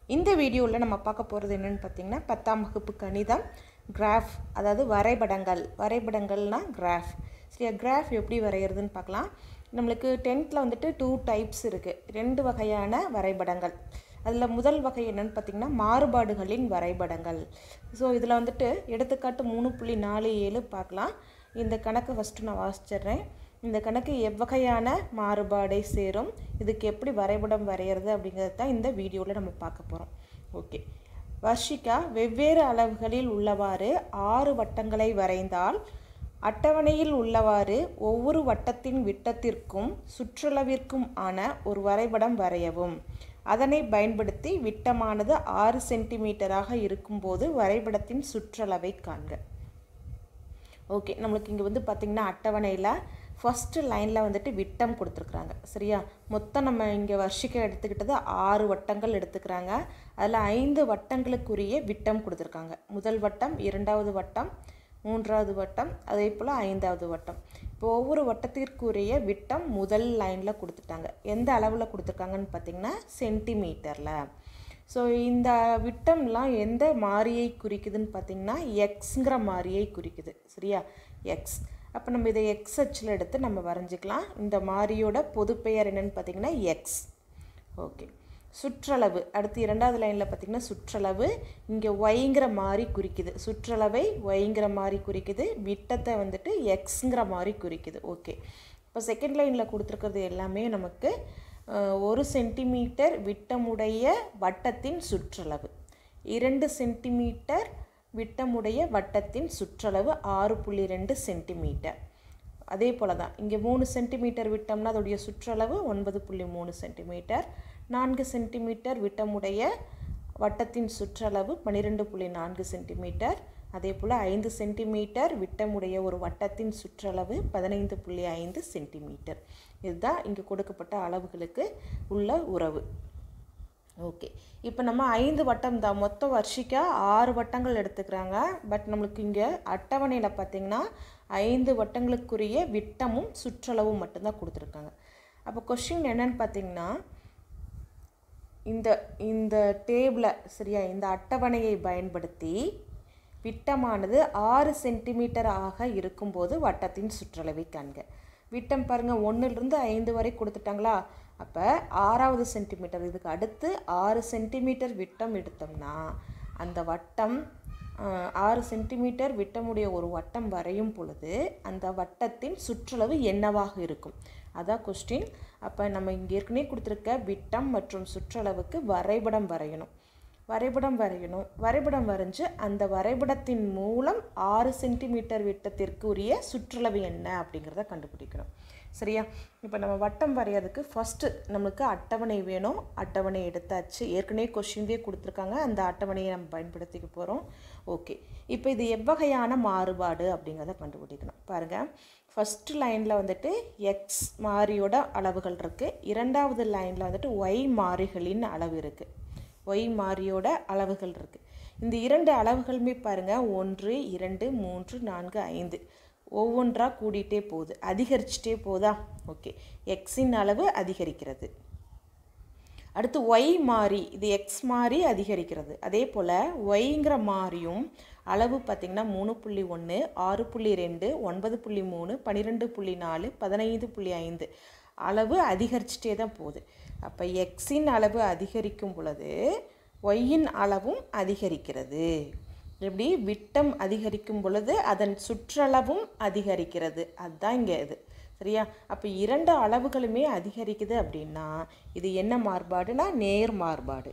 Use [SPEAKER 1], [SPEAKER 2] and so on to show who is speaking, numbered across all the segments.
[SPEAKER 1] இந்த வீடியோவில் நம்ம பார்க்க போகிறது என்னென்னு பார்த்தீங்கன்னா பத்தாம் வகுப்பு கணிதம் கிராஃப் அதாவது வரைபடங்கள் வரைபடங்கள்னா கிராஃப் சரியா கிராஃப் எப்படி வரைகிறதுன்னு பார்க்கலாம் நம்மளுக்கு டென்த்தில் வந்துட்டு டூ டைப்ஸ் இருக்குது ரெண்டு வகையான வரைபடங்கள் அதில் முதல் வகை என்னென்னு பார்த்தீங்கன்னா மாறுபாடுகளின் வரைபடங்கள் ஸோ இதில் வந்துட்டு எடுத்துக்காட்டு மூணு புள்ளி நாலு ஏழு பார்க்கலாம் இந்த கணக்கு ஃபஸ்ட்டு நான் வாசிச்சிடுறேன் இந்த கணக்கு எவ்வகையான மாறுபாடை சேரும் இதுக்கு எப்படி வரைபடம் வரைகிறது அப்படிங்கிறது தான் இந்த வீடியோவில் நம்ம பார்க்க போகிறோம் ஓகே வர்ஷிகா வெவ்வேறு அளவுகளில் உள்ளவாறு ஆறு வட்டங்களை வரைந்தால் அட்டவணையில் உள்ளவாறு ஒவ்வொரு வட்டத்தின் விட்டத்திற்கும் சுற்றளவிற்கும் ஆன ஒரு வரைபடம் வரையவும் அதனை பயன்படுத்தி விட்டமானது ஆறு சென்டிமீட்டராக இருக்கும்போது வரைபடத்தின் சுற்றளவை காண்க ஓகே நம்மளுக்கு இங்கே வந்து பார்த்திங்கன்னா அட்டவணையில் ஃபஸ்ட்டு லைனில் வந்துட்டு விட்டம் கொடுத்துருக்குறாங்க சரியா மொத்தம் நம்ம இங்கே வருஷிக்க எடுத்துக்கிட்டது ஆறு வட்டங்கள் எடுத்துக்கிறாங்க அதில் ஐந்து வட்டங்களுக்குரிய விட்டம் கொடுத்துருக்காங்க முதல் வட்டம் இரண்டாவது வட்டம் மூன்றாவது வட்டம் அதே போல் ஐந்தாவது வட்டம் இப்போ ஒவ்வொரு வட்டத்திற்குரிய விட்டம் முதல் லைனில் கொடுத்துட்டாங்க எந்த அளவில் கொடுத்துருக்காங்கன்னு பார்த்தீங்கன்னா சென்டிமீட்டரில் ஸோ இந்த விட்டம்லாம் எந்த மாறியை குறிக்குதுன்னு பார்த்தீங்கன்னா எக்ஸுங்கிற மாறியை குறிக்குது சரியா எக்ஸ் அப்போ நம்ம இதை எக்ஸ் அச்சில் எடுத்து நம்ம வரைஞ்சிக்கலாம் இந்த மாறியோட பொதுப்பெயர் என்னென்னு பார்த்தீங்கன்னா எக்ஸ் ஓகே சுற்றளவு அடுத்து இரண்டாவது லைனில் பார்த்தீங்கன்னா சுற்றளவு இங்கே ஒய்ங்கிற மாதிரி குறிக்குது சுற்றளவை ஒய்ங்கிற மாதிரி குறிக்குது விட்டத்தை வந்துட்டு எக்ஸுங்கிற மாதிரி குறிக்குது ஓகே இப்போ செகண்ட் லைனில் கொடுத்துருக்கிறது எல்லாமே நமக்கு ஒரு சென்டிமீட்டர் விட்டமுடைய வட்டத்தின் சுற்றளவு இரண்டு சென்டிமீட்டர் விட்டமுடைய வட்டத்தின் சுற்றளவு ஆறு புள்ளி ரெண்டு சென்டிமீட்டர் அதே போல் தான் இங்கே மூணு சென்டிமீட்டர் விட்டம்னா அதோடைய சுற்றளவு ஒன்பது புள்ளி மூணு சென்டிமீட்டர் நான்கு சென்டிமீட்டர் விட்டமுடைய வட்டத்தின் சுற்றளவு பன்னிரெண்டு புள்ளி நான்கு சென்டிமீட்டர் அதே போல் ஐந்து சென்டிமீட்டர் விட்டமுடைய ஒரு வட்டத்தின் சுற்றளவு பதினைந்து புள்ளி ஐந்து சென்டிமீட்டர் இதுதான் இங்கே கொடுக்கப்பட்ட அளவுகளுக்கு உள்ள உறவு ஓகே இப்போ நம்ம ஐந்து வட்டம் தான் மொத்தம் வருஷிக்கா ஆறு வட்டங்கள் எடுத்துக்கிறாங்க பட் நம்மளுக்கு இங்கே அட்டவணையில் பார்த்திங்கன்னா ஐந்து வட்டங்களுக்குரிய விட்டமும் சுற்றளவும் மட்டும்தான் கொடுத்துருக்காங்க அப்போ கொஷின் என்னன்னு பார்த்தீங்கன்னா இந்த இந்த டேபிளை சரியா இந்த அட்டவணையை பயன்படுத்தி விட்டமானது ஆறு சென்டிமீட்டர் ஆக இருக்கும்போது வட்டத்தின் சுற்றளவை காண்க விட்டம் பாருங்கள் ஒன்றுலேருந்து ஐந்து வரை கொடுத்துட்டாங்களா அப்போ ஆறாவது சென்டிமீட்டர் இதுக்கு அடுத்து ஆறு சென்டிமீட்டர் விட்டம் எடுத்தோம்னா அந்த வட்டம் ஆறு சென்டிமீட்டர் விட்டமுடைய ஒரு வட்டம் வரையும் பொழுது அந்த வட்டத்தின் சுற்றளவு என்னவாக இருக்கும் அதான் கொஸ்டின் அப்போ நம்ம இங்கே ஏற்கனவே கொடுத்துருக்க விட்டம் மற்றும் சுற்றளவுக்கு வரைபடம் வரையணும் வரைபடம் வரையணும் வரைபடம் வரைஞ்சு அந்த வரைபடத்தின் மூலம் ஆறு சென்டிமீட்டர் விட்டத்திற்கு உரிய சுற்றளவு என்ன அப்படிங்கிறத கண்டுபிடிக்கணும் சரியா இப்போ நம்ம வட்டம் வரைகிறதுக்கு ஃபஸ்ட்டு நம்மளுக்கு அட்டவணை வேணும் அட்டவணை எடுத்தாச்சு ஏற்கனவே கொஷின்லேயே கொடுத்துருக்காங்க அந்த அட்டவணையை நம்ம பயன்படுத்திக்க போகிறோம் ஓகே இப்போ இது எவ்வகையான மாறுபாடு அப்படிங்கிறத கண்டுபிடிக்கணும் பாருங்கள் ஃபஸ்ட்டு லைனில் வந்துட்டு எக்ஸ் மாறியோட அளவுகள் இருக்குது இரண்டாவது லைனில் வந்துட்டு ஒய் மாறிகளின் அளவு இருக்குது ஒய் மாறியோட அளவுகள் இருக்குது இந்த இரண்டு அளவுகளுமே பாருங்கள் ஒன்று இரண்டு மூன்று நான்கு ஐந்து ஒவ்வொன்றாக கூடிட்டே போகுது அதிகரிச்சிட்டே போதா ஓகே எக்ஸின் அளவு அதிகரிக்கிறது அடுத்து ஒய் மாறி இது எக்ஸ் மாறி அதிகரிக்கிறது அதே போல் ஒய்ங்கிற மாறியும் அளவு பார்த்திங்கன்னா மூணு புள்ளி ஒன்று ஆறு புள்ளி ரெண்டு ஒன்பது புள்ளி மூணு பன்னிரெண்டு புள்ளி நாலு பதினைந்து புள்ளி ஐந்து அளவு அதிகரிச்சிட்டே தான் போகுது அப்போ எக்ஸின் அளவு அதிகரிக்கும் பொழுது ஒய்யின் அளவும் அதிகரிக்கிறது எப்படி விட்டம் அதிகரிக்கும் பொழுது அதன் சுற்றளவும் அதிகரிக்கிறது அதுதான் இங்கே இது சரியா அப்போ இரண்டு அளவுகளுமே அதிகரிக்குது அப்படின்னா இது என்ன மாறுபாடுனா நேர் மாறுபாடு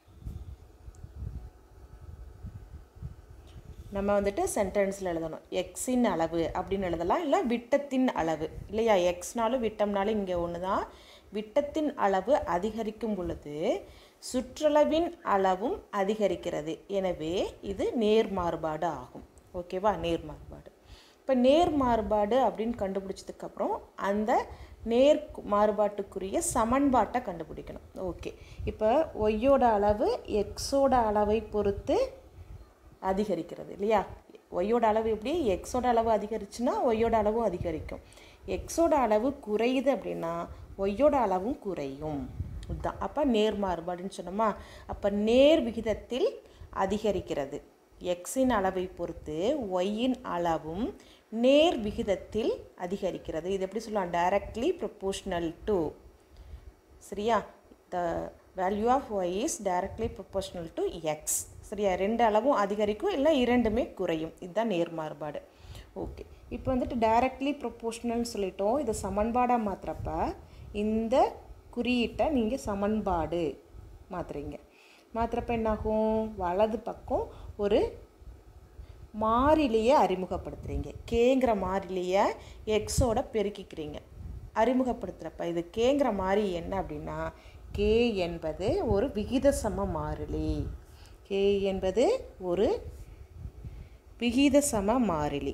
[SPEAKER 1] நம்ம வந்துட்டு சென்டென்ஸில் எழுதணும் எக்ஸின் அளவு அப்படின்னு எழுதலாம் இல்லை விட்டத்தின் அளவு இல்லையா எக்ஸ்னாலும் விட்டம்னாலும் இங்கே ஒன்று தான் விட்டத்தின் அளவு அதிகரிக்கும் பொழுது சுற்றளவின் அளவும் அதிகரிக்கிறது எனவே இது நேர் மாறுபாடு ஆகும் ஓகேவா நேர் மாறுபாடு இப்போ நேர் மாறுபாடு அப்படின்னு கண்டுபிடிச்சதுக்கப்புறம் அந்த நேர் மாறுபாட்டுக்குரிய சமன்பாட்டை கண்டுபிடிக்கணும் ஓகே இப்போ ஒய்யோட அளவு எக்ஸோட அளவை பொறுத்து அதிகரிக்கிறது இல்லையா ஒய்யோட அளவு எப்படி எக்ஸோட அளவு அதிகரிச்சுன்னா ஒய்யோட அளவும் அதிகரிக்கும் எக்ஸோட அளவு குறையுது அப்படின்னா ஒய்யோட அளவும் குறையும் இதுதான் அப்போ நேர் மாறுபாடுன்னு சொன்னோமா அப்போ நேர் விகிதத்தில் அதிகரிக்கிறது எக்ஸின் அளவை பொறுத்து ஒய்யின் அளவும் நேர் விகிதத்தில் அதிகரிக்கிறது இது எப்படி சொல்லலாம் டைரக்ட்லி ப்ரொபோஷ்னல் டு சரியா the value of Y is directly proportional to X சரியா ரெண்டு அளவும் அதிகரிக்கும் இல்லை இரண்டுமே குறையும் இதுதான் நேர் மாறுபாடு ஓகே இப்போ வந்துட்டு டைரக்ட்லி ப்ரொபோஷ்னல்னு சொல்லிட்டோம் இதை சமன்பாடாக மாற்றுறப்ப இந்த குறியீட்டை நீங்கள் சமன்பாடு மாற்றுறீங்க மாற்றுறப்ப என்னாகும் வலது பக்கம் ஒரு மாறிலியை அறிமுகப்படுத்துகிறீங்க கேங்கிற மாறிலியை எக்ஸோட பெருக்கிக்கிறீங்க அறிமுகப்படுத்துகிறப்ப இது கேங்கிற மாறி என்ன அப்படின்னா கே என்பது ஒரு விகிதசம மாறிலி கே என்பது ஒரு விகிதசம மாறிலி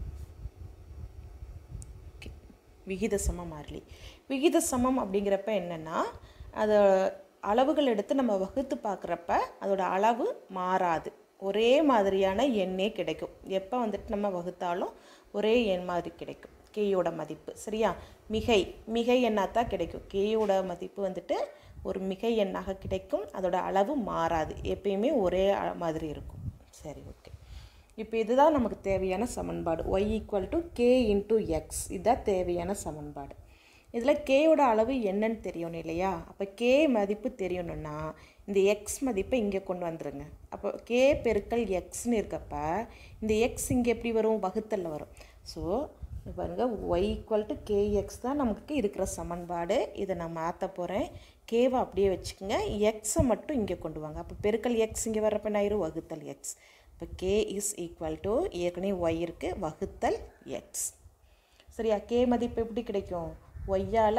[SPEAKER 1] Okay. விகிதசம மாறிலி விகிதசமம் அப்படிங்கிறப்ப என்னென்னா அதை அளவுகள் எடுத்து நம்ம வகுத்து பார்க்குறப்ப அதோட அளவு மாறாது ஒரே மாதிரியான எண்ணே கிடைக்கும் எப்போ வந்துட்டு நம்ம வகுத்தாலும் ஒரே எண் மாதிரி கிடைக்கும் கேயோட மதிப்பு சரியா மிகை மிகை எண்ணாக தான் கிடைக்கும் கேயோட மதிப்பு வந்துட்டு ஒரு மிகை எண்ணாக கிடைக்கும் அதோட அளவு மாறாது எப்பயுமே ஒரே அ- மாதிரி இருக்கும் சரி ஓகே இப்போ இதுதான் நமக்கு தேவையான சமன்பாடு Y equal to K into X இதுதான் தேவையான சமன்பாடு இதில் கேயோட அளவு என்னன்னு தெரியணும் இல்லையா அப்போ கே மதிப்பு தெரியணும்னா இந்த எக்ஸ் மதிப்பை இங்கே கொண்டு வந்துருங்க அப்போ கே பெருக்கல் எக்ஸ்னு இருக்கப்ப இந்த எக்ஸ் இங்கே எப்படி வரும் வகுத்தல்ல வரும் ஸோ பாருங்கள் ஒய் ஈக்குவல் டு கேஎக்ஸ் தான் நமக்கு இருக்கிற சமன்பாடு இதை நான் மாற்ற போகிறேன் கேவை அப்படியே வச்சுக்கோங்க எக்ஸை மட்டும் இங்கே கொண்டு வாங்க அப்போ பெருக்கல் எக்ஸ் இங்கே வர்றப்ப என்ன ஆயிரும் வகுத்தல் எக்ஸ் இப்போ கே இஸ் ஈக்குவல் டு ஏற்கனவே ஒய் இருக்குது வகுத்தல் எக்ஸ் சரியா கே மதிப்பு எப்படி கிடைக்கும் ஒய்யால்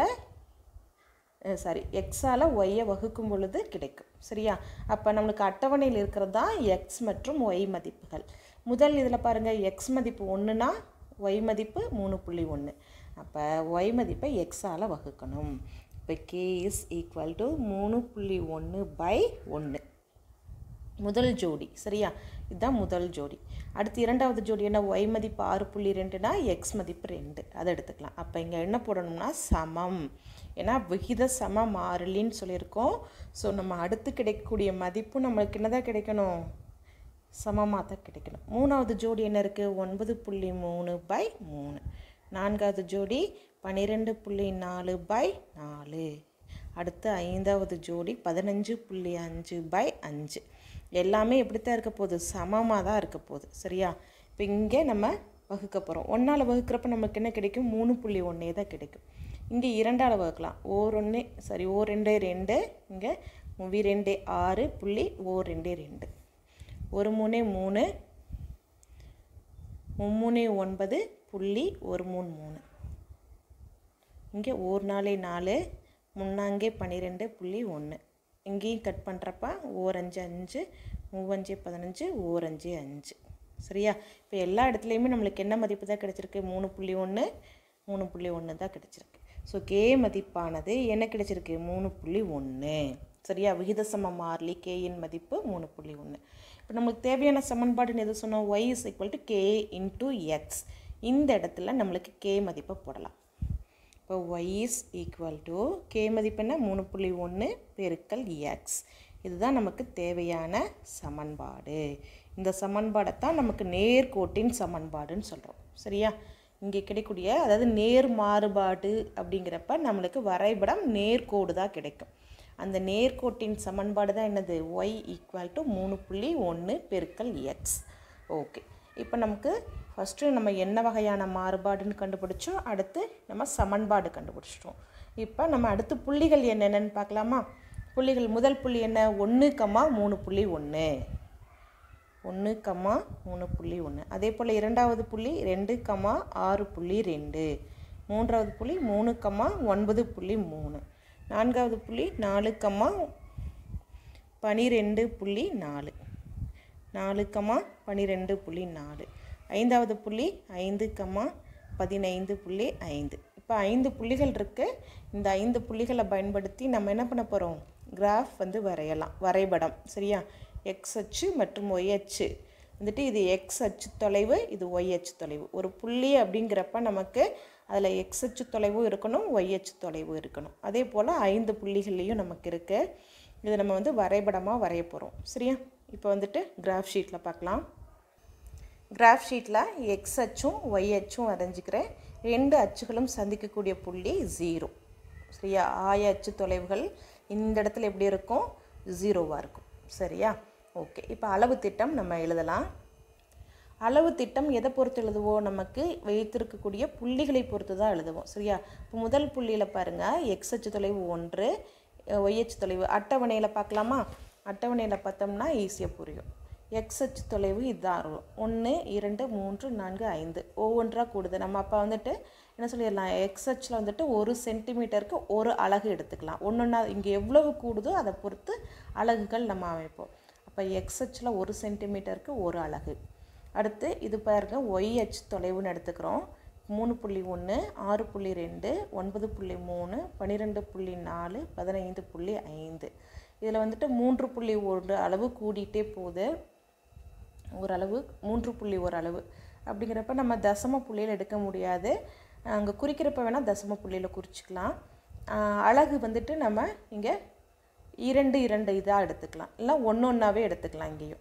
[SPEAKER 1] சாரி எக்ஸால் ஒய்யை வகுக்கும் பொழுது கிடைக்கும் சரியா அப்போ நம்மளுக்கு அட்டவணையில் இருக்கிறது தான் எக்ஸ் மற்றும் ஒய் மதிப்புகள் முதல் இதில் பாருங்கள் எக்ஸ் மதிப்பு ஒன்றுனா ஒய் மதிப்பு மூணு புள்ளி ஒன்று அப்போ ஒய் மதிப்பை எக்ஸால் வகுக்கணும் இப்போ கே இஸ் ஈக்குவல் டு மூணு புள்ளி ஒன்று பை ஒன்று முதல் ஜோடி சரியா இதுதான் முதல் ஜோடி அடுத்து இரண்டாவது ஜோடி என்ன ஒய் மதிப்பு ஆறு புள்ளி ரெண்டுனா எக்ஸ் மதிப்பு ரெண்டு அதை எடுத்துக்கலாம் அப்போ இங்கே என்ன போடணும்னா சமம் ஏன்னா விகித சம மாறிலின்னு சொல்லியிருக்கோம் ஸோ நம்ம அடுத்து கிடைக்கக்கூடிய மதிப்பு நம்மளுக்கு என்னதான் கிடைக்கணும் சமமாக தான் கிடைக்கணும் மூணாவது ஜோடி என்ன இருக்குது ஒன்பது புள்ளி மூணு பை மூணு நான்காவது ஜோடி பன்னிரெண்டு புள்ளி நாலு பை நாலு அடுத்து ஐந்தாவது ஜோடி பதினஞ்சு புள்ளி அஞ்சு பை அஞ்சு எல்லாமே எப்படி தான் இருக்க போகுது சமமாக தான் இருக்க போகுது சரியா இப்போ இங்கே நம்ம வகுக்க போகிறோம் ஒன்றால் வகுக்கிறப்ப நமக்கு என்ன கிடைக்கும் மூணு புள்ளி ஒன்றே தான் கிடைக்கும் இங்கே இரண்டால் வகுக்கலாம் ஓர் ஒன்று சாரி ஓ ரெண்டு ரெண்டு இங்கே மூவி ரெண்டு ஆறு புள்ளி ஓ ரெண்டு ரெண்டு ஒரு மூணே மூணு மும்மூணே ஒன்பது புள்ளி ஒரு மூணு மூணு இங்கே ஓர் நாளே நாலு முன்னாங்கே பன்னிரெண்டு புள்ளி ஒன்று இங்கேயும் கட் பண்ணுறப்ப ஓரஞ்சு அஞ்சு மூவஞ்சு பதினஞ்சு ஓரஞ்சு அஞ்சு சரியா இப்போ எல்லா இடத்துலையுமே நம்மளுக்கு என்ன மதிப்பு தான் கிடச்சிருக்கு மூணு புள்ளி ஒன்று மூணு புள்ளி ஒன்று தான் கிடச்சிருக்கு ஸோ கே மதிப்பானது என்ன கிடச்சிருக்கு மூணு புள்ளி ஒன்று சரியா விகிதசம மாறிலி கேயின் மதிப்பு மூணு புள்ளி ஒன்று இப்போ நம்மளுக்கு தேவையான சமன்பாடுன்னு எது சொன்னோம் Y is equal to K into X இந்த இடத்துல நம்மளுக்கு கே மதிப்பை போடலாம் இப்போ Y is equal to K மதிப்பு என்ன மூணு புள்ளி ஒன்று பெருக்கல் எக்ஸ் இதுதான் நமக்கு தேவையான சமன்பாடு இந்த சமன்பாடை தான் நமக்கு நேர்கோட்டின் சமன்பாடுன்னு சொல்கிறோம் சரியா இங்கே கிடைக்கக்கூடிய அதாவது நேர் மாறுபாடு அப்படிங்கிறப்ப நம்மளுக்கு வரைபடம் நேர்கோடு தான் கிடைக்கும் அந்த நேர்கோட்டின் சமன்பாடு தான் என்னது ஒய் ஈக்குவல் டு மூணு புள்ளி ஒன்று பெருக்கல் எக்ஸ் ஓகே இப்போ நமக்கு ஃபஸ்ட்டு நம்ம என்ன வகையான மாறுபாடுன்னு கண்டுபிடிச்சோம் அடுத்து நம்ம சமன்பாடு கண்டுபிடிச்சிட்டோம் இப்போ நம்ம அடுத்து புள்ளிகள் என்னென்னு பார்க்கலாமா புள்ளிகள் முதல் புள்ளி என்ன ஒன்று கம்மா மூணு புள்ளி ஒன்று ஒன்று கம்மா மூணு புள்ளி ஒன்று அதே போல் இரண்டாவது புள்ளி ரெண்டு கம்மா ஆறு புள்ளி ரெண்டு மூன்றாவது புள்ளி மூணு கம்மா ஒன்பது புள்ளி மூணு நான்காவது புள்ளி நாலு கம்மா பனிரெண்டு புள்ளி நாலு நாலு கம்மா பன்னிரெண்டு புள்ளி நாலு ஐந்தாவது புள்ளி ஐந்து கம்மா பதினைந்து புள்ளி ஐந்து இப்போ ஐந்து புள்ளிகள் இருக்குது இந்த ஐந்து புள்ளிகளை பயன்படுத்தி நம்ம என்ன பண்ண போகிறோம் கிராஃப் வந்து வரையலாம் வரைபடம் சரியா எக்ஸ் அச்சு மற்றும் ஒய் அச்சு வந்துட்டு இது எக்ஸ் அச்சு தொலைவு இது ஒய் அச்சு தொலைவு ஒரு புள்ளி அப்படிங்கிறப்ப நமக்கு அதில் எக்ஸ் அச்சு தொலைவும் இருக்கணும் ஒய் அச்சு தொலைவும் இருக்கணும் அதே போல் ஐந்து புள்ளிகள்லேயும் நமக்கு இருக்குது இதை நம்ம வந்து வரைபடமாக வரைய போகிறோம் சரியா இப்போ வந்துட்டு கிராஃப் ஷீட்டில் பார்க்கலாம் கிராஃப் ஷீட்டில் எக்ஸ் அச்சும் ஒய் அச்சும் வரைஞ்சிக்கிறேன் ரெண்டு அச்சுகளும் சந்திக்கக்கூடிய புள்ளி ஜீரோ சரியா ஆய அச்சு தொலைவுகள் இந்த இடத்துல எப்படி இருக்கும் ஜீரோவாக இருக்கும் சரியா ஓகே இப்போ அளவு திட்டம் நம்ம எழுதலாம் அளவு திட்டம் எதை பொறுத்து எழுதுவோம் நமக்கு வைத்திருக்கக்கூடிய புள்ளிகளை பொறுத்து தான் எழுதுவோம் சரியா இப்போ முதல் புள்ளியில் பாருங்கள் எக்ஸ் அச்சு தொலைவு ஒன்று ஒய் அச்சு தொலைவு அட்டவணையில் பார்க்கலாமா அட்டவணையில் பார்த்தோம்னா ஈஸியாக புரியும் எக்ஸ் அச்சு தொலைவு இதுதான் வரும் ஒன்று இரண்டு மூன்று நான்கு ஐந்து ஒவ்வொன்றாக கூடுது நம்ம அப்போ வந்துட்டு என்ன சொல்லிடலாம் எக்ஸ் அச்சில் வந்துட்டு ஒரு சென்டிமீட்டருக்கு ஒரு அலகு எடுத்துக்கலாம் ஒன்றொன்னா இங்கே எவ்வளவு கூடுதோ அதை பொறுத்து அலகுகள் நம்ம அமைப்போம் அப்போ எக்ஸ் அச்சில் ஒரு சென்டிமீட்டருக்கு ஒரு அலகு அடுத்து இது பாருங்க ஒய் அச்சு தொலைவுன்னு எடுத்துக்கிறோம் மூணு புள்ளி ஒன்று ஆறு புள்ளி ரெண்டு ஒன்பது புள்ளி மூணு பன்னிரெண்டு புள்ளி நாலு பதினைந்து புள்ளி ஐந்து இதில் வந்துட்டு மூன்று புள்ளி ஒன்று அளவு கூடிட்டே போகுது ஓரளவு மூன்று புள்ளி ஒரு அளவு அப்படிங்கிறப்ப நம்ம தசம புள்ளியில் எடுக்க முடியாது அங்கே குறிக்கிறப்ப வேணால் தசம புள்ளியில் குறிச்சிக்கலாம் அழகு வந்துட்டு நம்ம இங்கே இரண்டு இரண்டு இதாக எடுத்துக்கலாம் இல்லை ஒன்று ஒன்றாவே எடுத்துக்கலாம் இங்கேயும்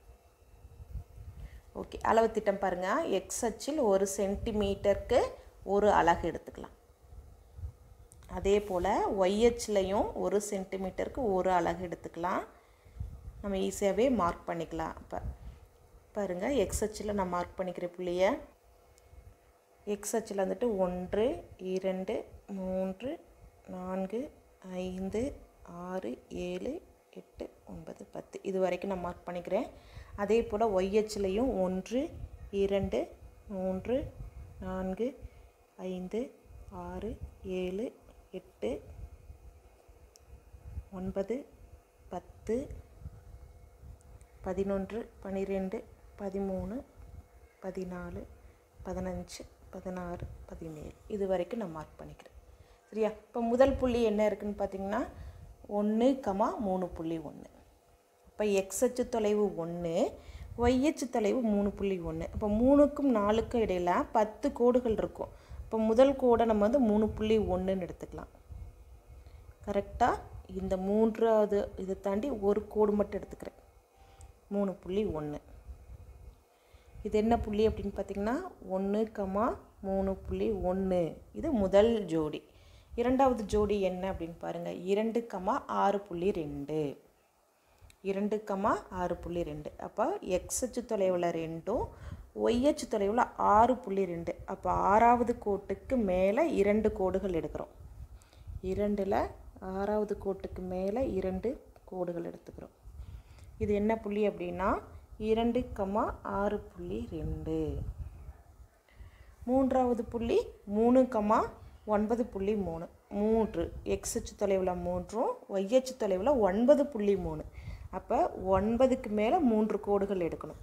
[SPEAKER 1] ஓகே அளவு திட்டம் பாருங்கள் எக்ஸ் அச்சில் ஒரு சென்டிமீட்டருக்கு ஒரு அலகு எடுத்துக்கலாம் அதே போல் ஒய் அச்சிலையும் ஒரு சென்டிமீட்டருக்கு ஒரு அலகு எடுத்துக்கலாம் நம்ம ஈஸியாகவே மார்க் பண்ணிக்கலாம் அப்போ பாருங்கள் எக்ஸ் அச்சில் நான் மார்க் பண்ணிக்கிற புள்ளிய எக்ஸ் அச்சில் வந்துட்டு ஒன்று இரண்டு மூன்று நான்கு ஐந்து ஆறு ஏழு எட்டு ஒன்பது பத்து இது வரைக்கும் நான் மார்க் பண்ணிக்கிறேன் அதே போல் ஒய் அச்சிலையும் ஒன்று இரண்டு மூன்று நான்கு ஐந்து ஆறு ஏழு எட்டு ஒன்பது பத்து பதினொன்று பன்னிரெண்டு பதிமூணு பதினாலு பதினஞ்சு பதினாறு பதினேழு இது வரைக்கும் நான் மார்க் பண்ணிக்கிறேன் சரியா இப்போ முதல் புள்ளி என்ன இருக்குதுன்னு பார்த்தீங்கன்னா ஒன்று கமா மூணு புள்ளி ஒன்று இப்போ எக்ஸ் அச்சு தொலைவு ஒன்று ஒய் அச்சு தொலைவு மூணு புள்ளி ஒன்று இப்போ மூணுக்கும் நாலுக்கும் இடையில் பத்து கோடுகள் இருக்கும் இப்போ முதல் கோடை நம்ம வந்து மூணு புள்ளி ஒன்றுன்னு எடுத்துக்கலாம் கரெக்டாக இந்த மூன்றாவது இதை தாண்டி ஒரு கோடு மட்டும் எடுத்துக்கிறேன் மூணு புள்ளி ஒன்று இது என்ன புள்ளி அப்படின்னு பார்த்தீங்கன்னா ஒன்று கமா மூணு புள்ளி ஒன்று இது முதல் ஜோடி இரண்டாவது ஜோடி என்ன அப்படின்னு பாருங்கள் இரண்டு கமா ஆறு புள்ளி ரெண்டு இரண்டு கமா ஆறு புள்ளி ரெண்டு அப்போ எக்ஸ் அச்சு தொலைவில் ரெண்டும் ஒய் அச்சு தொலைவில் ஆறு புள்ளி ரெண்டு அப்போ ஆறாவது கோட்டுக்கு மேலே இரண்டு கோடுகள் எடுக்கிறோம் இரண்டில் ஆறாவது கோட்டுக்கு மேலே இரண்டு கோடுகள் எடுத்துக்கிறோம் இது என்ன புள்ளி அப்படின்னா இரண்டு கமா ஆறு புள்ளி ரெண்டு மூன்றாவது புள்ளி மூணு கமா ஒன்பது புள்ளி மூணு மூன்று எக்ஸ் அச்சு தொலைவில் மூன்றும் ஒய் அச்சு தொலைவில் ஒன்பது புள்ளி மூணு அப்போ ஒன்பதுக்கு மேலே மூன்று கோடுகள் எடுக்கணும்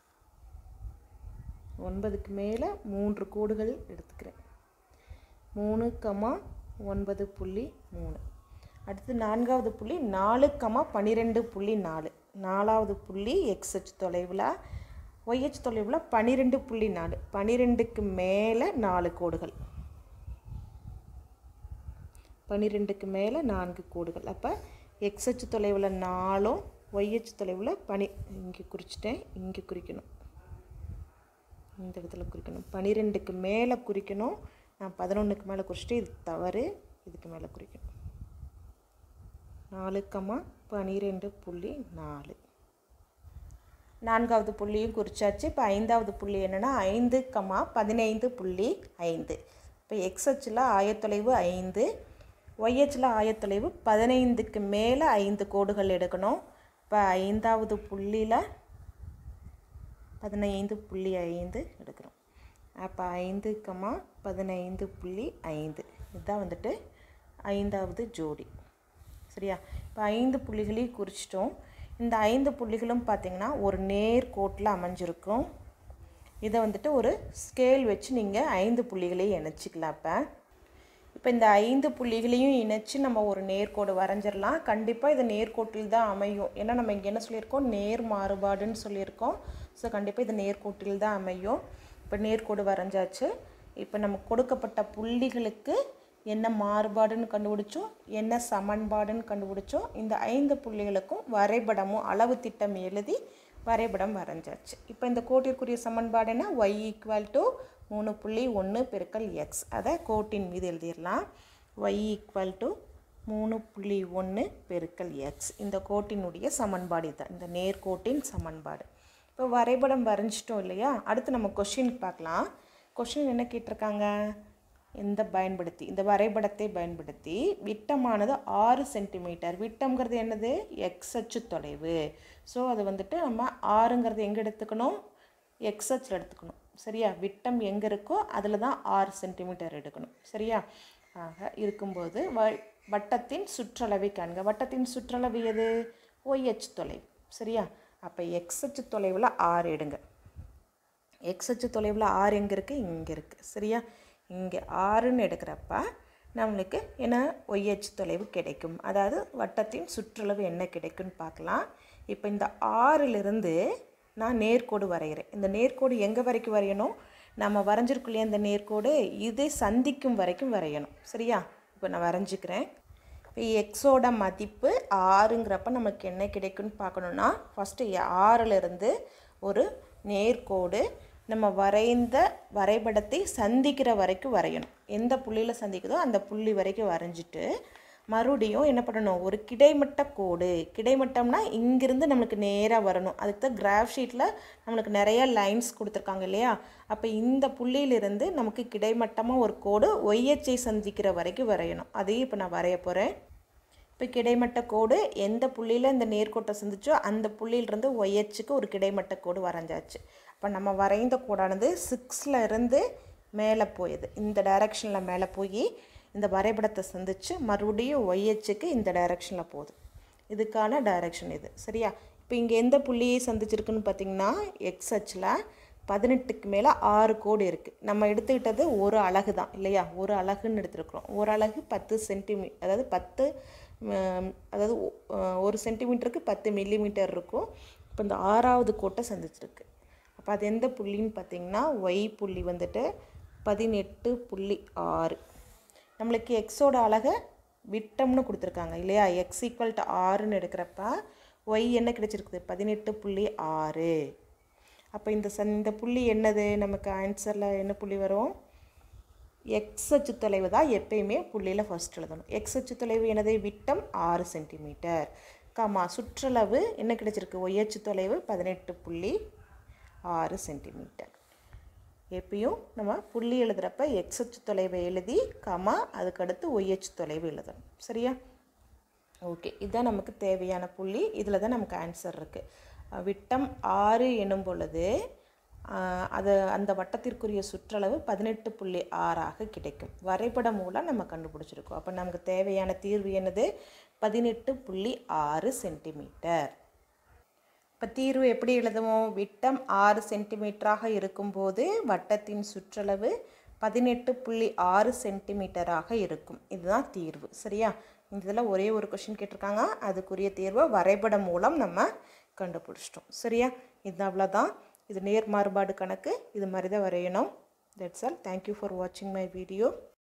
[SPEAKER 1] ஒன்பதுக்கு மேலே மூன்று கோடுகள் எடுத்துக்கிறேன் மூணு கமா ஒன்பது புள்ளி மூணு அடுத்து நான்காவது புள்ளி நாலு கமா பன்னிரெண்டு புள்ளி நாலு நாலாவது புள்ளி எக்ஸ் அச்சு தொலைவில் ஒய்ஹெச் தொலைவில் பன்னிரெண்டு புள்ளி நாலு பன்னிரெண்டுக்கு மேலே நாலு கோடுகள் பன்னிரெண்டுக்கு மேலே நான்கு கோடுகள் அப்போ எக்ஸ் அச்சு தொலைவில் நாலும் ஒய்ஹெச் தொலைவில் பனி இங்கே குறிச்சிட்டேன் இங்கே குறிக்கணும் இந்த இடத்துல குறிக்கணும் பன்னிரெண்டுக்கு மேலே குறிக்கணும் நான் பதினொன்றுக்கு மேலே குறிச்சிட்டு இது தவறு இதுக்கு மேலே குறிக்கணும் நாலு கமா பன்னிரெண்டு புள்ளி நாலு நான்காவது புள்ளியும் குறிச்சாச்சு இப்போ ஐந்தாவது புள்ளி என்னென்னா ஐந்து கமா பதினைந்து புள்ளி ஐந்து இப்போ எக்ஸ் அச்சில் ஆயத்தொலைவு ஐந்து ஒய்ஹெச்சில் ஆயத்தொலைவு பதினைந்துக்கு மேலே ஐந்து கோடுகள் எடுக்கணும் இப்போ ஐந்தாவது புள்ளியில் பதினைந்து புள்ளி ஐந்து எடுக்கிறோம் அப்போ ஐந்து கமா பதினைந்து புள்ளி ஐந்து இதுதான் வந்துட்டு ஐந்தாவது ஜோடி சரியா இப்போ ஐந்து புள்ளிகளையும் குறிச்சிட்டோம் இந்த ஐந்து புள்ளிகளும் பார்த்திங்கன்னா ஒரு நேர் கோட்டில் அமைஞ்சிருக்கும் இதை வந்துட்டு ஒரு ஸ்கேல் வச்சு நீங்கள் ஐந்து புள்ளிகளையும் இணைச்சிக்கலாம் இப்போ இப்போ இந்த ஐந்து புள்ளிகளையும் இணைச்சி நம்ம ஒரு நேர்கோடு வரைஞ்சிடலாம் கண்டிப்பாக இது நேர்கோட்டில் தான் அமையும் ஏன்னா நம்ம இங்கே என்ன சொல்லியிருக்கோம் நேர் மாறுபாடுன்னு சொல்லியிருக்கோம் ஸோ கண்டிப்பாக இது நேர்கோட்டில் தான் அமையும் இப்போ நேர்கோடு வரைஞ்சாச்சு இப்போ நமக்கு கொடுக்கப்பட்ட புள்ளிகளுக்கு என்ன மாறுபாடுன்னு கண்டுபிடிச்சோம் என்ன சமன்பாடுன்னு கண்டுபிடிச்சோம் இந்த ஐந்து புள்ளிகளுக்கும் வரைபடமும் அளவு திட்டம் எழுதி வரைபடம் வரைஞ்சாச்சு இப்போ இந்த கோட்டிற்குரிய சமன்பாடு என்ன ஒய் ஈக்குவல் டு மூணு புள்ளி ஒன்று பெருக்கல் எக்ஸ் அதை கோட்டின் மீது எழுதிடலாம் ஒய் ஈக்குவல் டு மூணு புள்ளி ஒன்று பெருக்கல் எக்ஸ் இந்த கோட்டினுடைய சமன்பாடு இதுதான் இந்த நேர்கோட்டின் சமன்பாடு இப்போ வரைபடம் வரைஞ்சிட்டோம் இல்லையா அடுத்து நம்ம கொஷின் பார்க்கலாம் கொஷின் என்ன கேட்டிருக்காங்க இந்த பயன்படுத்தி இந்த வரைபடத்தை பயன்படுத்தி விட்டமானது ஆறு சென்டிமீட்டர் விட்டம்ங்கிறது என்னது எக்ஸ் அச்சு தொலைவு ஸோ அது வந்துட்டு நம்ம ஆறுங்கிறது எங்கே எடுத்துக்கணும் எக்ஸ் அச்சில் எடுத்துக்கணும் சரியா விட்டம் எங்கே இருக்கோ அதில் தான் ஆறு சென்டிமீட்டர் எடுக்கணும் சரியா ஆக இருக்கும்போது வ வட்டத்தின் சுற்றளவை காண்க வட்டத்தின் சுற்றளவு எது ஒய்ஹெச் தொலைவு சரியா அப்போ எக்ஸ் அச்சு தொலைவில் ஆறு எடுங்க எக்ஸ் அச்சு தொலைவில் ஆறு எங்கே இருக்குது இங்கே இருக்குது சரியா இங்கே ஆறுன்னு எடுக்கிறப்ப நம்மளுக்கு என்ன ஒய்ஹெச் தொலைவு கிடைக்கும் அதாவது வட்டத்தின் சுற்றளவு என்ன கிடைக்கும்னு பார்க்கலாம் இப்போ இந்த ஆறிலிருந்து நான் நேர்கோடு வரைகிறேன் இந்த நேர்கோடு எங்கே வரைக்கும் வரையணும் நம்ம வரைஞ்சிருக்குள்ளே இந்த நேர்கோடு இதை சந்திக்கும் வரைக்கும் வரையணும் சரியா இப்போ நான் வரைஞ்சிக்கிறேன் இப்போ எக்ஸோட மதிப்பு ஆறுங்கிறப்ப நமக்கு என்ன கிடைக்கும்னு பார்க்கணுன்னா ஃபஸ்ட்டு ஆறிலிருந்து ஒரு நேர்கோடு நம்ம வரைந்த வரைபடத்தை சந்திக்கிற வரைக்கும் வரையணும் எந்த புள்ளியில் சந்திக்குதோ அந்த புள்ளி வரைக்கும் வரைஞ்சிட்டு மறுபடியும் என்ன பண்ணணும் ஒரு கிடைமட்ட கோடு கிடைமட்டம்னா இங்கிருந்து நம்மளுக்கு நேராக வரணும் அதுக்கு தான் கிராஃப் ஷீட்டில் நம்மளுக்கு நிறைய லைன்ஸ் கொடுத்துருக்காங்க இல்லையா அப்போ இந்த புள்ளியிலிருந்து நமக்கு கிடைமட்டமாக ஒரு கோடு ஒய்யச்சை சந்திக்கிற வரைக்கும் வரையணும் அதையும் இப்போ நான் வரைய போகிறேன் இப்போ கிடைமட்ட கோடு எந்த புள்ளியில் இந்த நேர்கோட்டை சந்திச்சோ அந்த புள்ளியிலிருந்து ஒய்ஹெச்சுக்கு ஒரு கிடைமட்ட கோடு வரைஞ்சாச்சு இப்போ நம்ம வரைந்த கோடானது சிக்ஸில் இருந்து மேலே போயுது இந்த டைரக்ஷனில் மேலே போய் இந்த வரைபடத்தை சந்திச்சு மறுபடியும் ஒய்ஹெச்சுக்கு இந்த டைரக்ஷனில் போகுது இதுக்கான டைரக்ஷன் இது சரியா இப்போ இங்கே எந்த புள்ளியை சந்திச்சிருக்குன்னு பார்த்தீங்கன்னா எக்ஸ் அச்சில் பதினெட்டுக்கு மேலே ஆறு கோடு இருக்குது நம்ம எடுத்துக்கிட்டது ஒரு அலகு தான் இல்லையா ஒரு அலகுன்னு எடுத்துருக்குறோம் ஒரு அலகு பத்து சென்டிமீ அதாவது பத்து ம், அதாவது ஒ- ஒரு சென்டிமீட்டருக்கு பத்து மில்லிமீட்டர் இருக்கும் இப்போ இந்த ஆறாவது கோட்டை சந்திச்சிருக்கு அப்போ அது எந்த புள்ளின்னு பார்த்தீங்கன்னா ஒய் புள்ளி வந்துட்டு பதினெட்டு புள்ளி ஆறு நம்மளுக்கு எக்ஸோட அழகை விட்டம்னு கொடுத்துருக்காங்க இல்லையா எக்ஸ் ஈக்குவல் டு ஆறுன்னு எடுக்கிறப்ப ஒய் என்ன கிடைச்சிருக்குது பதினெட்டு புள்ளி ஆறு அப்போ இந்த சன் இந்த புள்ளி என்னது நமக்கு ஆன்சரில் என்ன புள்ளி வரும் எக்ஸ் அச்சு தொலைவு தான் எப்பயுமே புள்ளியில் ஃபர்ஸ்ட் எழுதணும் எக்ஸ் அச்சு தொலைவு என்னது விட்டம் ஆறு சென்டிமீட்டர் காமா சுற்றளவு என்ன கிடைச்சிருக்கு ஒய் அச்சு தொலைவு பதினெட்டு புள்ளி ஆறு சென்டிமீட்டர் எப்பயும் நம்ம புள்ளி எழுதுகிறப்ப எக்ஸ் அச்சு தொலைவை எழுதி காமா அதுக்கடுத்து ஒய் அச்சு தொலைவு எழுதணும் சரியா ஓகே இதுதான் நமக்கு தேவையான புள்ளி இதில் தான் நமக்கு ஆன்சர் இருக்குது விட்டம் ஆறு எனும் பொழுது ஆஹ், அது அந்த வட்டத்திற்குரிய சுற்றளவு பதினெட்டு புள்ளி ஆறாக கிடைக்கும் வரைபடம் மூலம் நம்ம கண்டுபிடிச்சிருக்கோம் அப்போ நமக்கு தேவையான தீர்வு என்னது பதினெட்டு புள்ளி ஆறு சென்டிமீட்டர் இப்போ தீர்வு எப்படி எழுதுவோம் விட்டம் ஆறு சென்டிமீட்டராக இருக்கும்போது வட்டத்தின் சுற்றளவு பதினெட்டு புள்ளி ஆறு சென்டிமீட்டராக இருக்கும் இதுதான் தீர்வு சரியா இதில் ஒரே ஒரு கொஷின் கேட்டிருக்காங்க அதுக்குரிய தீர்வை வரைபடம் மூலம் நம்ம கண்டுபிடிச்சிட்டோம் சரியா இது அவ்வளோதான் இது நேர் மாறுபாடு கணக்கு இது மாதிரி தான் வரையணும் தட்ஸ் ஆல் தேங்க்யூ ஃபார் வாட்சிங் மை வீடியோ